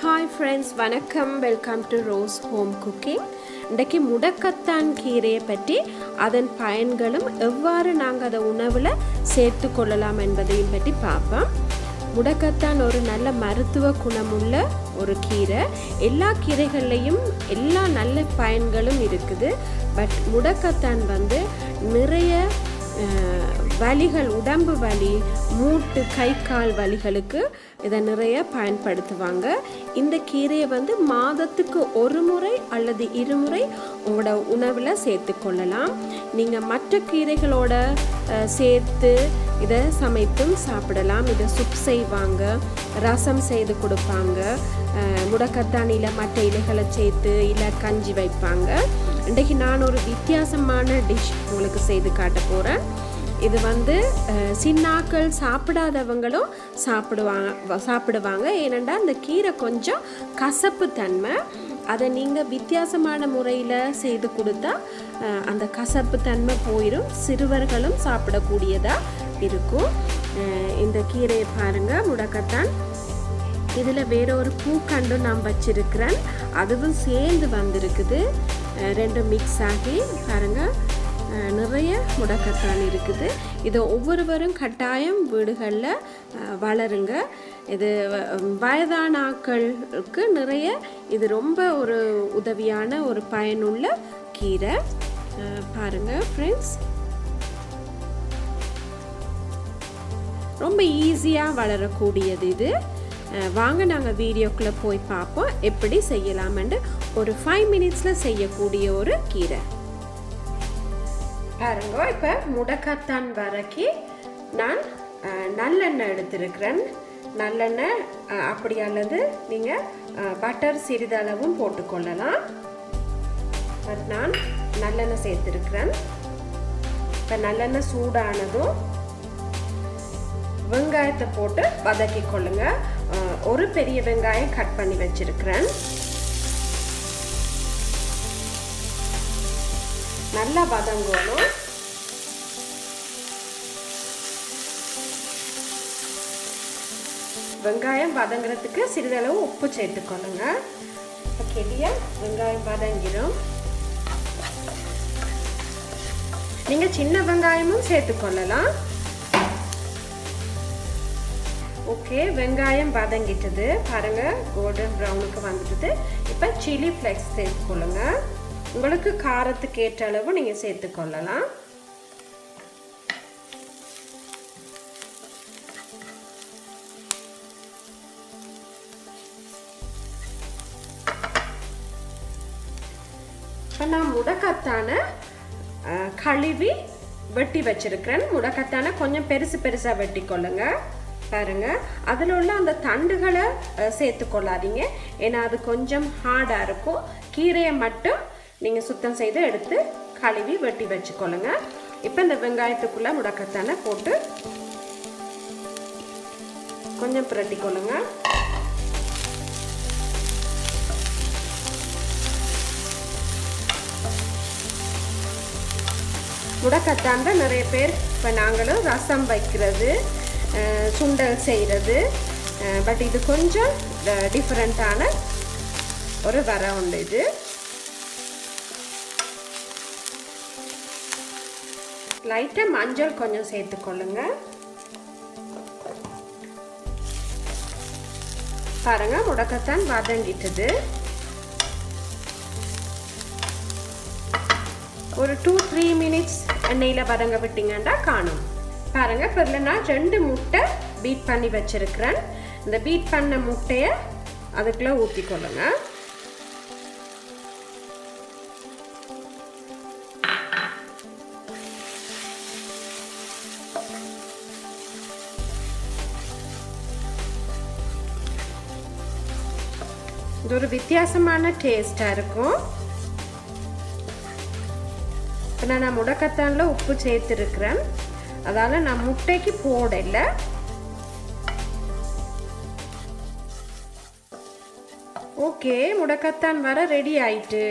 hi friends வணக்கம் welcome to Rose home cooking இன்றைக்கு முடக்கத்தான் கீரையை பற்றி அதன் பயன்களும் எவ்வாறு நாங்கள் அதை உணவில் சேர்த்து கொள்ளலாம் என்பதையும் பற்றி பார்ப்போம் முடக்கத்தான் ஒரு நல்ல மருத்துவ குணமுள்ள ஒரு கீரை எல்லா கீரைகள்லையும் எல்லா நல்ல பயன்களும் இருக்குது பட் முடக்கத்தான் வந்து நிறைய அஹ், வலிகள் உடம்பு வலி மூட்டு கை கால் வலிகளுக்கு இதை நிறைய பயன்படுத்துவாங்க இந்த கீரையை வந்து மாதத்துக்கு ஒரு முறை அல்லது இருமுறை உங்களோட உணவில் சேர்த்து கொள்ளலாம் நீங்கள் மற்ற கீரைகளோட அஹ், சேர்த்து இதை சமைத்தும் சாப்பிடலாம் இதை சுப் செய்வாங்க ரசம் செய்து கொடுப்பாங்க அஹ், முடக்கத்தானியில் மற்ற இலைகளை சேர்த்து இல்லை கஞ்சி வைப்பாங்க இன்றைக்கு நான் ஒரு வித்தியாசமான டிஷ் உங்களுக்கு செய்து காட்ட போகிறேன் இது வந்து அஹ், சின்னாக்கள் சாப்பிடாதவங்களும் சாப்பிடுவாங்க சாப்பிடுவாங்க ஏனெண்டா அந்த கீரை கொஞ்சம் கசப்பு தன்மை அதை நீங்கள் வித்தியாசமான முறையில் செய்து கொடுத்தா அஹ், அந்த கசப்பு தன்மை போயிடும் சிறுவர்களும் சாப்பிடக்கூடியதாக இருக்கும் அஹ், இந்த கீரையை பாருங்கள் முடக்கத்தான் இதில் வேற ஒரு பூக்கண்டு நான் வச்சிருக்கிறேன் அதுவும் சேர்ந்து வந்திருக்குது அஹ் ரெண்டும் மிக்ஸ் ஆகி பாருங்கள் அஹ் நிறைய முடக்கத்தான் இருக்குது இதை ஒவ்வொருவரும் கட்டாயம் வீடுகளில் அஹ், வளருங்க இது வ- வயதான ஆட்களுக்கு நிறைய இது ரொம்ப ஒரு உதவியான ஒரு பயனுள்ள கீரை அஹ், பாருங்க ஃப்ரெண்ட்ஸ் ரொம்ப ஈஸியாக வளரக்கூடியது இது அஹ் வாங்க நாங்கள் வீடியோக்குள்ளே போய் பார்ப்போம் எப்படி செய்யலாமென்று ஒரு ஃபைவ் மினிட்ஸில் செய்யக்கூடிய ஒரு கீரை பாருங்க இப்போ முடக்கத்தான் வரைக்கி நான் அஹ், நல்லெண்ணெய் எடுத்திருக்கிறேன் நல்லெண்ணெய் அஹ், அப்படி அல்லது நீங்கள் பட்டர் சிறிதளவும் போட்டுக்கொள்ளலாம் பட் நான் நல்லெண்ணெய் சேர்த்துருக்கிறேன் இப்போ நல்லெண்ணெய் சூடானதும் வெங்காயத்தை போட்டு வதக்கி கொள்ளுங்க அஹ், ஒரு பெரிய வெங்காயம் கட் பண்ணி வச்சிருக்கிறேன் நல்லா வதங்கணும் வெங்காயம் வதங்குறதுக்கு சிறிதளவு உப்பு சேர்த்துக்கொள்ளுங்க இப்போ கெடியா வெங்காயம் வதங்கிடும் நீங்கள் சின்ன வெங்காயமும் சேர்த்துக்கொள்ளலாம் ஓகே வெங்காயம் வதங்கிட்டது பாருங்க கோல்டன் ப்ரௌனுக்கு வந்துட்டது இப்போ சில்லி ஃப்ளெக்ஸ் சேர்த்துக்கொள்ளுங்க உங்களுக்கு காரத்துக்கு ஏற்ற அளவு நீங்கள் சேர்த்துக்கொள்ளலாம் இப்போ நான் முடக்கத்தான அஹ், கழுவி வெட்டி வச்சிருக்கிறேன் முடக்கத்தான கொஞ்சம் பெருசு பெருசாக வெட்டி கொள்ளுங்க பாருங்க அதில் உள்ள அந்த தண்டுகளை அஹ், சேர்த்து கொள்ளாதீங்க ஏன்னா அது கொஞ்சம் ஹார்டாக இருக்கும் கீரையை மட்டும் நீங்கள் சுத்தம் செய்து எடுத்து கழுவி வெட்டி வச்சுக்கொள்ளுங்க இப்போ இந்த வெங்காயத்துக்குள்ளே முடக்கத்தான போட்டு கொஞ்சம் புரட்டி கொள்ளுங்க முடக்கத்தாண்ட நிறைய பேர் இப்போ நாங்களும் ரசம் வைக்கிறது அஹ், சுண்டல் செய்கிறது பட் இது கொஞ்சம் டிஃப்ரெண்ட்டான ஒரு வர உண்டு இது லைட்டாக மஞ்சள் கொஞ்சம் சேர்த்துக்கொள்ளுங்க பாருங்க முடக்கத்தான் வதங்கிட்டது ஒரு டூ த்ரீ மினிட்ஸ் எண்ணெயில் வதங்க விட்டீங்கன்னா காணும் பாருங்க இப்போ இதில் நான் ரெண்டு முட்டை பீட் பண்ணி வச்சிருக்கிறேன் இந்த பீட் பண்ண முட்டையை அதுக்குள்ளே ஊற்றிக்கொள்ளுங்க இது ஒரு வித்தியாசமான டேஸ்டாக இருக்கும் இப்போ நான் முடக்கத்தானில் உப்பு சேர்த்துருக்கிறேன் அதால் நான் முட்டைக்கு போடல ஓகே முடக்கத்தான் வர ரெடி ஆயிட்டு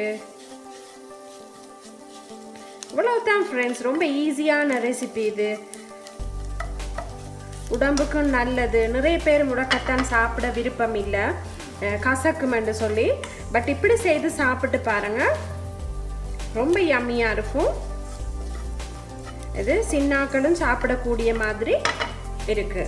இவ்வளவுதான் ஃப்ரெண்ட்ஸ் ரொம்ப ஈஸியான ரெசிபி இது உடம்புக்கும் நல்லது நிறைய பேர் முடக்கத்தான் சாப்பிட விருப்பம் இல்லை கசக்குமென்று சொல்லி பட் இப்படி செய்து சாப்பிட்டு பாருங்க ரொம்ப யம்மியாக இருக்கும் இது சின்னாக்களும் சாப்பிடக்கூடிய மாதிரி இருக்குது